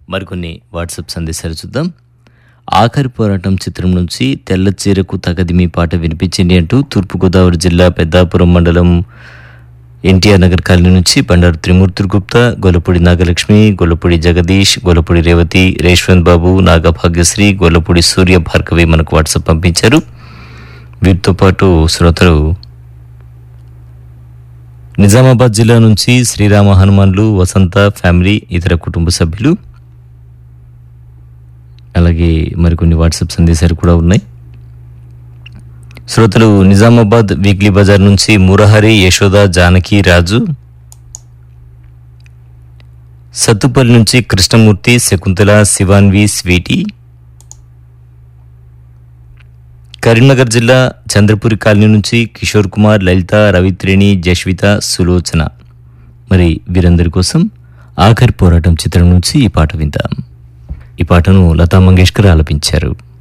మరికొన్ని వాట్సాప్ సందేశాలు చూద్దాం ఆఖరి పోరాటం చిత్రం నుంచి తెల్ల చీరకు తగదిమి పాట వినిపించింది అంటూ తూర్పుగోదావరి జిల్లా పెద్దాపురం మండలం ఎన్టీఆర్ నగర్ కాలనీ నుంచి బండారు త్రిమూర్తులు గుప్తా గొల్లపూడి నాగలక్ష్మి గొల్లపూడి జగదీష్ గొల్లపూడి రేవతి రేష్వంత్ బాబు నాగభాగ్యశ్రీ గొల్లపూడి సూర్య భార్గవి మనకు వాట్సాప్ పంపించారు వీటితో పాటు శ్రోతలు నిజామాబాద్ జిల్లా నుంచి శ్రీరామ హనుమాన్లు వసంత ఫ్యామిలీ ఇతర కుటుంబ సభ్యులు అలాగే మరికొన్ని వాట్సాప్ సందేశాలు కూడా ఉన్నాయి శ్రోతలు నిజామాబాద్ వీక్లీ బజార్ నుంచి మురహరి యశోద జానకి రాజు సత్తుపల్లి నుంచి కృష్ణమూర్తి శకుంతల శివాన్వి స్వీటీ కరీంనగర్ జిల్లా చంద్రపురి కాలనీ నుంచి కిషోర్ కుమార్ లలిత రవిత్రిణి జస్విత సులోచన మరి వీరందరి కోసం ఆఖరి పోరాటం చిత్రం నుంచి ఈ పాట విందాం ఈ పాటను లతా మంగేష్కర్ ఆలపించారు